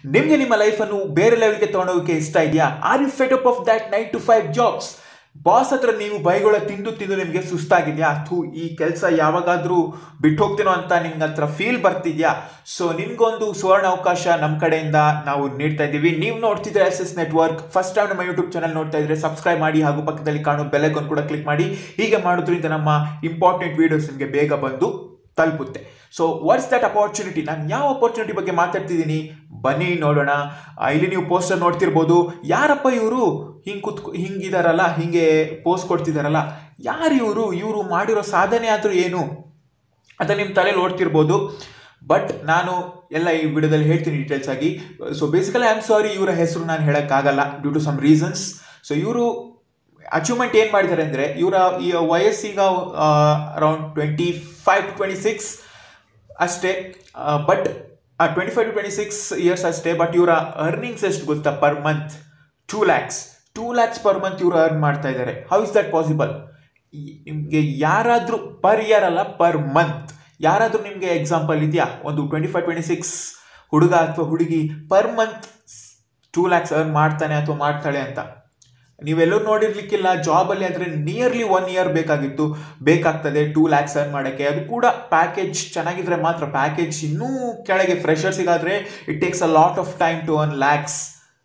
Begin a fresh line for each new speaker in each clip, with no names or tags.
ನಿಮಗೆ ನಿಮ್ಮ ಲೈಫನ್ನು ಬೇರೆ ಲೆವೆಲ್ಗೆ ತೊಗೊಂಡೋಗಕ್ಕೆ ಇಷ್ಟ ಇದೆಯಾ are you fed up of that nine to five jobs boss ಹತ್ರ ನೀವು ಬೈಗಳ ತಿಂದು ತಿಂದು ನಿಮಗೆ ಸುಸ್ತಾಗಿದೆಯಾ ಅಥೂ ಈ ಕೆಲಸ ಯಾವಾಗಾದರೂ ಬಿಟ್ಟು ಹೋಗ್ತೀನೋ ಅಂತ ನಿಮ್ಗೆ ಹತ್ರ ಫೀಲ್ ಬರ್ತಿದ್ಯಾ ಸೊ ನಿಮ್ಗೊಂದು ಸುವರ್ಣ ಅವಕಾಶ ನಮ್ಮ ಕಡೆಯಿಂದ ನಾವು ನೀಡ್ತಾ ಇದ್ದೀವಿ ನೀವು ನೋಡ್ತಿದ್ರೆ S S network first time ನಮ್ಮ ಯೂಟ್ಯೂಬ್ ಚಾನಲ್ ನೋಡ್ತಾ ಇದ್ರೆ ಸಬ್ಸ್ಕ್ರೈಬ್ ಮಾಡಿ ಹಾಗೂ ಪಕ್ಕದಲ್ಲಿ ಕಾಣೋ ಬೆಲೆಗೊಂದು ಕೂಡ ಕ್ಲಿಕ್ ಮಾಡಿ ಹೀಗೆ ಮಾಡೋದ್ರಿಂದ ನಮ್ಮ ಇಂಪಾರ್ಟೆಂಟ್ ವೀಡಿಯೋಸ್ ನಿಮಗೆ ಬೇಗ ಬಂದು ತಲುಪುತ್ತೆ ಸೊ ವಾಟ್ಸ್ ದಟ್ ಅಪಾರ್ಚುನಿಟಿ ನಾನು ಯಾವ ಅಪಾರ್ಚುನಿಟಿ ಬಗ್ಗೆ ಮಾತಾಡ್ತಿದ್ದೀನಿ ಬನ್ನಿ ನೋಡೋಣ ಆ, ಇಲ್ಲಿ ನೀವು ಪೋಸ್ಟರ್ ನೋಡ್ತಿರ್ಬೋದು ಯಾರಪ್ಪ ಇವರು ಹಿಂಗೆ ಕುತ್ಕೊ ಹಿಂಗಿದಾರಲ್ಲ ಹಿಂಗೆ ಪೋಸ್ಟ್ ಕೊಡ್ತಿದಾರಲ್ಲ ಯಾರು ಇವರು ಇವರು ಮಾಡಿರೋ ಸಾಧನೆ ಆದರೂ ಏನು ಅಂತ ನಿಮ್ಮ ತಲೆಯಲ್ಲಿ ಓಡ್ತಿರ್ಬೋದು ಬಟ್ ನಾನು ಎಲ್ಲ ಈ ವಿಡಿಯೋದಲ್ಲಿ ಹೇಳ್ತೀನಿ ಡೀಟೇಲ್ಸ್ ಆಗಿ so basically I am sorry ಇವರ ಹೆಸರು ನಾನು ಹೇಳೋಕ್ಕಾಗಲ್ಲ due to some reasons so ಇವರು ಅಚೀವ್ಮೆಂಟ್ ಏನು ಮಾಡಿದ್ದಾರೆ ಅಂದರೆ ಇವರ ಈ ವಯಸ್ಸೀಗ around twenty five to twenty six ಅಷ್ಟೇ but twenty five to twenty six years ಅಷ್ಟೇ ಬಟ್ ಇವರ ಅರ್ನಿಂಗ್ಸ್ ಎಷ್ಟು ಗೊತ್ತಾ per month two lakhs two lakhs per month ಇವರು ಅರ್ನ್ ಮಾಡ್ತಾ ಇದ್ದಾರೆ ಹೌ ಇಸ್ ದಟ್ ಪಾಸಿಬಲ್ ನಿಮಗೆ ಯಾರಾದರೂ ಪರ್ ಇಯರ್ ಅಲ್ಲ ಪರ್ ಮಂತ್ ಯಾರಾದರೂ ನಿಮಗೆ ಎಕ್ಸಾಂಪಲ್ ಇದೆಯಾ ಒಂದು ಟ್ವೆಂಟಿ ಫೈವ್ ಟ್ವೆಂಟಿ ಸಿಕ್ಸ್ ಹುಡುಗ ಅಥವಾ ಹುಡುಗಿ per month two lakhs earn ಮಾಡ್ತಾನೆ ಅಥವಾ ಮಾಡ್ತಾಳೆ ಅಂತ ನೀವೆಲ್ಲೂ ನೋಡಿರ್ಲಿಕ್ಕಿಲ್ಲ ಜಾಬಲ್ಲಿ ಅಂದರೆ ನಿಯರ್ಲಿ ಒನ್ ಇಯರ್ ಬೇಕಾಗಿತ್ತು ಬೇಕಾಗ್ತದೆ ಟೂ ಲ್ಯಾಕ್ಸ್ ಅರ್ನ್ ಮಾಡೋಕ್ಕೆ ಅದು ಕೂಡ ಪ್ಯಾಕೇಜ್ ಚೆನ್ನಾಗಿದ್ರೆ ಮಾತ್ರ ಪ್ಯಾಕೇಜ್ ಇನ್ನೂ ಕೆಳಗೆ ಫ್ರೆಷರ್ಸಿಗಾದರೆ it takes a lot of time to earn lakhs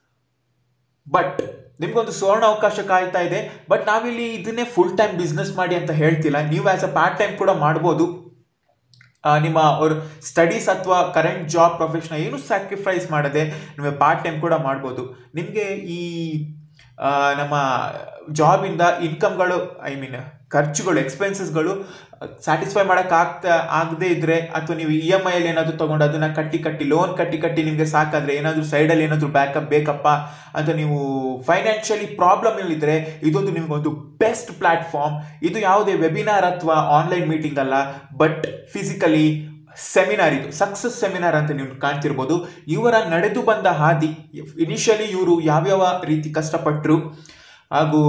but ನಿಮ್ಗೊಂದು ಸುವರ್ಣ ಅವಕಾಶ ಕಾಯ್ತಾ ಇದೆ ಬಟ್ ನಾವಿಲ್ಲಿ ಇದನ್ನೇ ಫುಲ್ ಟೈಮ್ ಬಿಸ್ನೆಸ್ ಮಾಡಿ ಅಂತ ಹೇಳ್ತಿಲ್ಲ ನೀವು ಆ್ಯಸ್ ಅ ಪಾರ್ಟ್ ಟೈಮ್ ಕೂಡ ಮಾಡ್ಬೋದು ಆ, ನಿಮ್ಮ ಅವ್ರ ಸ್ಟಡೀಸ್ ಅಥವಾ ಕರೆಂಟ್ ಜಾಬ್ ಪ್ರೊಫೆಷನ್ ಏನು ಸ್ಯಾಕ್ರಿಫೈಸ್ ಮಾಡದೆ ನಿಮಗೆ ಪಾರ್ಟ್ ಟೈಮ್ ಕೂಡ ಮಾಡ್ಬೋದು ನಿಮಗೆ ಈ ಆ, ನಮ್ಮ ಜಾಬಿಂದ ಇನ್ಕಮ್ಗಳು ಐ ಮೀನ್ ಖರ್ಚುಗಳು ಎಕ್ಸ್ಪೆನ್ಸಸ್ಗಳು ಸ್ಯಾಟಿಸ್ಫೈ ಮಾಡೋಕ್ಕಾಗ್ತಾ ಆಗದೇ ಇದ್ರೆ ಅಥವಾ ನೀವು ಇ ಎಮ್ ಐಯಲ್ಲಿ ಏನಾದರೂ ತೊಗೊಂಡು ಅದನ್ನು ಕಟ್ಟಿ ಕಟ್ಟಿ ಲೋನ್ ಕಟ್ಟಿ ಕಟ್ಟಿ ನಿಮಗೆ ಸಾಕಾದರೆ ಏನಾದರೂ ಸೈಡಲ್ಲಿ ಏನಾದರೂ ಬ್ಯಾಕಪ್ ಬೇಕಪ್ಪ ಅಂತ ನೀವು ಫೈನಾನ್ಷಿಯಲಿ ಪ್ರಾಬ್ಲಮ್ ಇಲ್ಲಿದ್ರೆ ಇದೊಂದು ನಿಮಗೊಂದು ಬೆಸ್ಟ್ ಪ್ಲ್ಯಾಟ್ಫಾರ್ಮ್ ಇದು ಯಾವುದೇ ವೆಬಿನಾರ್ ಅಥವಾ ಆನ್ಲೈನ್ ಮೀಟಿಂಗ್ ಅಲ್ಲ ಬಟ್ ಫಿಸಿಕಲಿ ಸೆಮಿನಾರ್ ಇದು ಸಕ್ಸಸ್ ಸೆಮಿನಾರ್ ಅಂತ ನೀವು ಕಾಣ್ತಿರ್ಬೋದು ಇವರ ನಡೆದು ಬಂದ ಹಾದಿ ಇನಿಷಿಯಲಿ ಇವರು ಯಾವ್ಯಾವ ರೀತಿ ಕಷ್ಟಪಟ್ಟರು ಹಾಗೂ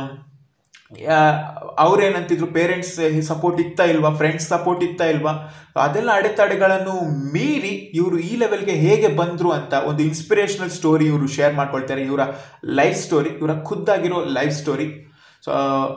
ಅವ್ರೇನಂತಿದ್ರು ಪೇರೆಂಟ್ಸ್ ಸಪೋರ್ಟ್ ಇತ್ತಾ ಇಲ್ವಾ ಫ್ರೆಂಡ್ಸ್ ಸಪೋರ್ಟ್ ಇತ್ತಾ ಇಲ್ವಾ ಅದೆಲ್ಲ ಅಡೆತಡೆಗಳನ್ನು ಮೀರಿ ಇವರು ಈ ಲೆವೆಲ್ಗೆ ಹೇಗೆ ಬಂದರು ಅಂತ ಒಂದು ಇನ್ಸ್ಪಿರೇಷನಲ್ ಸ್ಟೋರಿ ಇವರು ಶೇರ್ ಮಾಡ್ಕೊಳ್ತಾರೆ ಇವರ ಲೈಫ್ ಸ್ಟೋರಿ ಇವರ ಖುದ್ದಾಗಿರೋ ಲೈಫ್ ಸ್ಟೋರಿ ಸೊ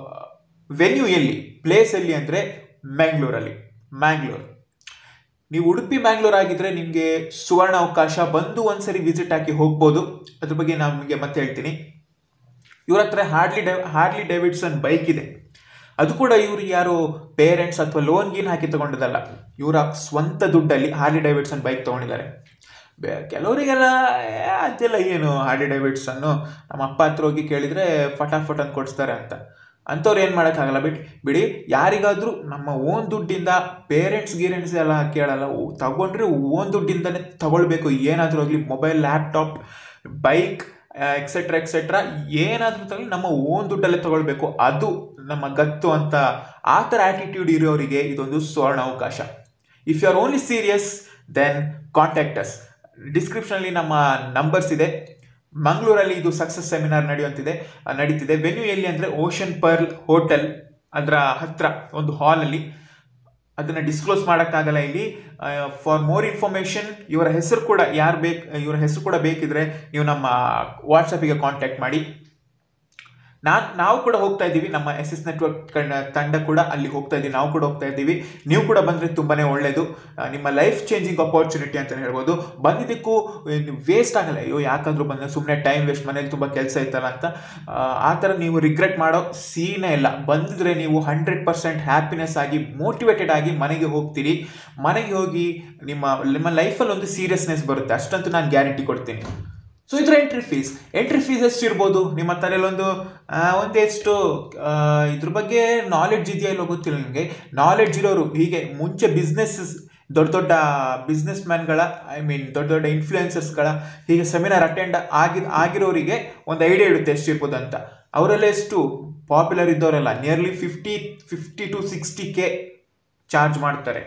ವೆನ್ಯೂ ಎಲ್ಲಿ ಪ್ಲೇಸ್ ಎಲ್ಲಿ ಅಂದರೆ ಮ್ಯಾಂಗ್ಳೂರಲ್ಲಿ ಮ್ಯಾಂಗ್ಳೂರ್ ನೀವು ಉಡುಪಿ ಮ್ಯಾಂಗ್ಳೂರ್ ಆಗಿದ್ರೆ ನಿಮಗೆ ಸುವರ್ಣ ಅವಕಾಶ ಬಂದು ಒಂದ್ಸರಿ ವಿಸಿಟ್ ಹಾಕಿ ಹೋಗ್ಬೋದು ಅದ್ರ ಬಗ್ಗೆ ನಾನು ನಿಮಗೆ ಮತ್ತೆ ಹೇಳ್ತೀನಿ ಇವ್ರ ಹತ್ರ ಹಾರ್ಡ್ಲಿ ಡೈ ಹಾರ್ಲಿ ಡೇವಿಡ್ಸನ್ ಬೈಕ್ ಇದೆ ಅದು ಕೂಡ ಇವರು ಯಾರು ಪೇರೆಂಟ್ಸ್ ಅಥವಾ ಲೋನ್ ಗೀನ್ ಹಾಕಿ ತಗೊಂಡಿದ್ದಲ್ಲ ಇವರ ಸ್ವಂತ ದುಡ್ಡಲ್ಲಿ ಹಾರ್ಲಿ ಡೇವಿಡ್ಸನ್ ಬೈಕ್ ತೊಗೊಂಡಿದ್ದಾರೆ ಬೆ- ಕೆಲವರಿಗೆಲ್ಲ ಏ, ಅದೆಲ್ಲ ಏನು ಹಾರ್ಲಿ ಡೇವಿಡ್ಸನ್ನು ನಮ್ಮ ಅಪ್ಪ ಹತ್ರ ಹೋಗಿ ಕೇಳಿದರೆ ಫಟಾಫಟ್ ಅಂತ ಕೊಡಿಸ್ತಾರೆ ಅಂತ ಅಂಥವ್ರು ಏನು ಮಾಡೋಕ್ಕಾಗಲ್ಲ ಬಿಟ್ ಬಿಡಿ ಯಾರಿಗಾದರೂ ನಮ್ಮ ಓನ್ ದುಡ್ಡಿಂದ ಪೇರೆಂಟ್ಸ್ ಗೀರೆಂಟ್ಸ್ ಎಲ್ಲ ಕೇಳಲ್ಲ ಓ- ತಗೊಂಡ್ರೆ ಓನ್ ದುಡ್ಡಿಂದನೇ ತಗೊಳ್ಬೇಕು ಏನಾದರೂ ಆಗಲಿ mobile laptop bike etcetera etcetera ಏನಾದರೂ ತಗೊಳ್ಳಿ ನಮ್ಮ ಓನ್ ದುಡ್ಡಲ್ಲೇ ತಗೊಳ್ಬೇಕು ಅದು ನಮ್ಮ ಗತ್ತು ಅಂತ ಆ ಥರ ಆ್ಯಟಿಟ್ಯೂಡ್ ಇರೋರಿಗೆ ಇದೊಂದು ಸುವರ್ಣ ಅವಕಾಶ if you are only serious then contact us ಡಿಸ್ಕ್ರಿಪ್ಷನಲ್ಲಿ ನಮ್ಮ ನಂಬರ್ಸ್ ಇದೆ ಮಂಗಳೂರಲ್ಲಿ ಇದು ಸಕ್ಸಸ್ ಸೆಮಿನಾರ್ ನಡೆಯುವಂತಿದೆ ಆ, ನಡೀತಿದೆ ವೆನ್ಯೂ ಎಲ್ಲಿ ಅಂದರೆ ಓಷನ್ ಪರ್ಲ್ ಹೋಟೆಲ್ ಅದರ ಹತ್ರ ಒಂದು ಹಾಲಲ್ಲಿ ಅದನ್ನು ಡಿಸ್ಕ್ಲೋಸ್ ಮಾಡೋಕ್ಕಾಗಲ್ಲ ಇಲ್ಲಿ ಫಾರ್ ಮೋರ್ ಇನ್ಫಾರ್ಮೇಷನ್ ಇವರ ಹೆಸರು ಕೂಡ ಯಾರು ಬೇಕು ಇವರ ಹೆಸರು ಕೂಡ ಬೇಕಿದ್ರೆ ನೀವು ನಮ್ಮ ವಾಟ್ಸಪ್ಪಿಗೆ ಕಾಂಟ್ಯಾಕ್ಟ್ ಮಾಡಿ ನಾನು ನಾವು ಕೂಡ ಹೋಗ್ತಾ ಇದ್ದೀವಿ ನಮ್ಮ ಎಸ್ ಎಸ್ ನೆಟ್ವರ್ಕ್ ತಂಡ ಕೂಡ ಅಲ್ಲಿ ಹೋಗ್ತಾ ಇದ್ದೀವಿ ನಾವು ಕೂಡ ಹೋಗ್ತಾ ಇದ್ದೀವಿ ನೀವು ಕೂಡ ಬಂದರೆ ತುಂಬಾ ಒಳ್ಳೆಯದು ಆ, ನಿಮ್ಮ ಲೈಫ್ ಚೇಂಜಿಂಗ್ ಅಪಾರ್ಚುನಿಟಿ ಅಂತಲೇ ಹೇಳ್ಬೋದು ಬಂದಿದ್ದಕ್ಕೂ ವೇಸ್ಟ್ ಆಗಲ್ಲ ಅಯ್ಯೋ ಯಾಕಾದರೂ ಬಂದರೆ ಸುಮ್ಮನೆ ಟೈಮ್ ವೇಸ್ಟ್ ಮನೇಲಿ ತುಂಬ ಕೆಲಸ ಇತ್ತಲ್ಲ ಅಂತ ಆ, ಆ ಥರ ನೀವು ರಿಗ್ರೆಟ್ ಮಾಡೋ ಸೀನೇ ಇಲ್ಲ ಬಂದಿದ್ರೆ ನೀವು ಹಂಡ್ರೆಡ್ ಪರ್ಸೆಂಟ್ ಹ್ಯಾಪಿನೆಸ್ ಆಗಿ ಮೋಟಿವೇಟೆಡ್ ಆಗಿ ಮನೆಗೆ ಹೋಗ್ತೀರಿ ಮನೆಗೆ ಹೋಗಿ ನಿಮ್ಮ ನಿಮ್ಮ ಲೈಫಲ್ಲಿ ಒಂದು ಸೀರಿಯಸ್ನೆಸ್ ಬರುತ್ತೆ ಅಷ್ಟಂತೂ ನಾನು ಗ್ಯಾರಂಟಿ ಕೊಡ್ತೀನಿ ಸೊ ಇದ್ರ ಎಂಟ್ರಿ ಫೀಸ್ ಎಂಟ್ರಿ ಫೀಸ್ ಎಷ್ಟು ಇರ್ಬೋದು ನಿಮ್ಮ ತಲೆಯಲ್ಲಿ ಒಂದು ಆ, ಒಂದು ಎಷ್ಟು ಆ, ಇದ್ರ ಬಗ್ಗೆ ನಾಲೆಡ್ಜ್ ಇದೆಯಾ ಇಲ್ಲೋ ಗೊತ್ತಿಲ್ಲ ನಿಮಗೆ ನಾಲೆಡ್ಜ್ ಇರೋರು ಹೀಗೆ ಮುಂಚೆ ಬಿಸ್ನೆಸ್ ದೊಡ್ಡ ದೊಡ್ಡ ಬಿಸ್ನೆಸ್ ಮ್ಯಾನ್ಗಳ ಐ ಮೀನ್ ದೊಡ್ಡ ದೊಡ್ಡ ಇನ್ಫ್ಲೂಯೆನ್ಸರ್ಸ್ಗಳ ಹೀಗೆ ಸೆಮಿನಾರ್ ಅಟೆಂಡ್ ಆಗಿ ಆಗಿರೋರಿಗೆ ಒಂದು ಐಡಿಯಾ ಇಡುತ್ತೆ ಎಷ್ಟು ಇರ್ಬೋದು ಅಂತ ಅವರೆಲ್ಲ ಎಷ್ಟು ಪಾಪ್ಯುಲರ್ ಇದ್ದವರೆಲ್ಲ nearly fifty fifty to sixty K charge ಮಾಡ್ತಾರೆ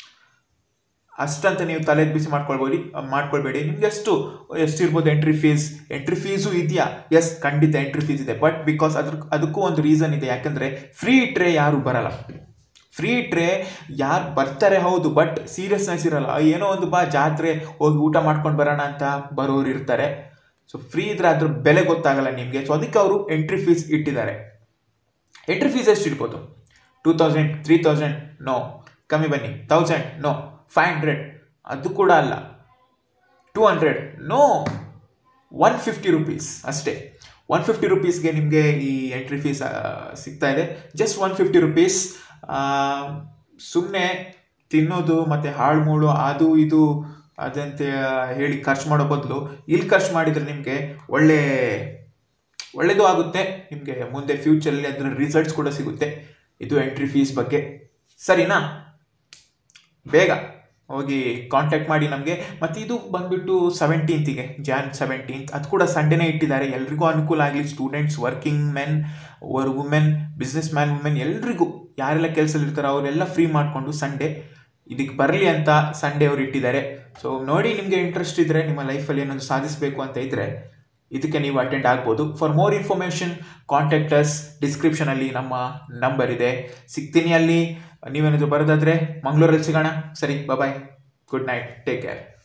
ಅಷ್ಟಂತ ನೀವು ತಲೆ ಬಿಸಿ ಮಾಡ್ಕೊಳ್ಬೋದು ಮಾಡ್ಕೊಳ್ಬೇಡಿ ನಿಮ್ಗೆ ಎಷ್ಟು ಎಷ್ಟು ಇರ್ಬೋದು ಎಂಟ್ರಿ ಫೀಸ್ ಎಂಟ್ರಿ ಫೀಸು ಇದೆಯಾ ಎಸ್ ಖಂಡಿತ ಎಂಟ್ರಿ ಫೀಸ್ ಇದೆ ಬಟ್ ಬಿಕಾಸ್ ಅದ್ರ ಅದಕ್ಕೂ ಒಂದು ರೀಸನ್ ಇದೆ ಯಾಕಂದರೆ ಫ್ರೀ ಇಟ್ಟರೆ ಯಾರು ಬರಲ್ಲ ಫ್ರೀ ಇಟ್ಟರೆ ಯಾರು ಬರ್ತಾರೆ ಹೌದು ಬಟ್ ಸೀರಿಯಸ್ನೆಸ್ ಇರಲ್ಲ ಏನೋ ಒಂದು ಬಾ ಜಾತ್ರೆ ಹೋಗಿ ಊಟ ಮಾಡ್ಕೊಂಡು ಬರೋಣ ಅಂತ ಬರೋರು ಇರ್ತಾರೆ ಸೊ ಫ್ರೀ ಇದ್ರೆ ಅದ್ರ ಬೆಲೆ ಗೊತ್ತಾಗಲ್ಲ ನಿಮಗೆ ಸೊ ಅದಕ್ಕೆ ಅವರು ಎಂಟ್ರಿ ಫೀಸ್ ಇಟ್ಟಿದ್ದಾರೆ ಎಂಟ್ರಿ ಫೀಸ್ ಎಷ್ಟು ಇಡ್ಬೋದು two thousand three thousand no ಕಮ್ಮಿ ಬನ್ನಿ ತೌಸಂಡ್ ನೋ ಫೈವ್ ಹಂಡ್ರೆಡ್ ಅದು ಕೂಡ ಅಲ್ಲ two hundred no one fifty rupees ಅಷ್ಟೇ ಒನ್ ಫಿಫ್ಟಿ ರುಪೀಸ್ಗೆ ನಿಮಗೆ ಈ ಎಂಟ್ರಿ ಫೀಸ್ ಸಿಗ್ತಾ ಇದೆ ಜಸ್ಟ್ ಒನ್ ಫಿಫ್ಟಿ ರುಪೀಸ್ ಸುಮ್ಮನೆ ತಿನ್ನೋದು ಮತ್ತು ಹಾಳು ಮೂಳು ಅದು ಇದು ಅದಂತೆ ಹೇಳಿ ಖರ್ಚು ಮಾಡೋ ಬದಲು ಇಲ್ಲಿ ಖರ್ಚು ಮಾಡಿದರೆ ನಿಮಗೆ ಒಳ್ಳೆ ಒಳ್ಳೆಯದು ಆಗುತ್ತೆ ನಿಮಗೆ ಮುಂದೆ ಫ್ಯೂಚರಲ್ಲಿ ಅದರ ರಿಸಲ್ಟ್ಸ್ ಕೂಡ ಸಿಗುತ್ತೆ ಇದು ಎಂಟ್ರಿ ಫೀಸ್ ಬಗ್ಗೆ ಸರಿನಾ ಬೇಗ ಹೋಗಿ ಕಾಂಟ್ಯಾಕ್ಟ್ ಮಾಡಿ ನಮಗೆ ಮತ್ತು ಇದು ಬಂದುಬಿಟ್ಟು ಸೆವೆಂಟೀನ್ತಿಗೆ ಜಾನ್ ಸೆವೆಂಟೀನ್ತ್ ಅದು ಕೂಡ ಸಂಡೇನೇ ಇಟ್ಟಿದ್ದಾರೆ ಎಲ್ರಿಗೂ ಅನುಕೂಲ ಆಗಲಿ ಸ್ಟೂಡೆಂಟ್ಸ್ ವರ್ಕಿಂಗ್ ಮೆನ್ ವರ್ ವುಮೆನ್ ಬಿಸ್ನೆಸ್ ಮ್ಯಾನ್ ವುಮೆನ್ ಎಲ್ರಿಗೂ ಯಾರೆಲ್ಲ ಕೆಲಸದಲ್ಲಿ ಇರ್ತಾರೋ ಅವರೆಲ್ಲ ಫ್ರೀ ಮಾಡಿಕೊಂಡು ಸಂಡೇ ಇದಕ್ಕೆ ಬರಲಿ ಅಂತ ಸಂಡೇ ಅವರು ಇಟ್ಟಿದ್ದಾರೆ ಸೊ ನೋಡಿ ನಿಮಗೆ ಇಂಟ್ರೆಸ್ಟ್ ಇದ್ದರೆ ನಿಮ್ಮ ಲೈಫಲ್ಲಿ ಏನಾದರೂ ಸಾಧಿಸಬೇಕು ಅಂತ ಇದ್ದರೆ ಇದಕ್ಕೆ ನೀವು ಅಟೆಂಡ್ ಆಗ್ಬೋದು ಫಾರ್ ಮೋರ್ ಇನ್ಫಾರ್ಮೇಷನ್ ಕಾಂಟ್ಯಾಕ್ಟರ್ಸ್ ಡಿಸ್ಕ್ರಿಪ್ಷನಲ್ಲಿ ನಮ್ಮ ನಂಬರ್ ಇದೆ ಸಿಗ್ತೀನಿ ಅಲ್ಲಿ ನೀವೇನಾದರೂ ಬರೋದಾದರೆ ಮಂಗಳೂರಲ್ಲಿ ಸಿಗೋಣ ಸರಿ bye good night take care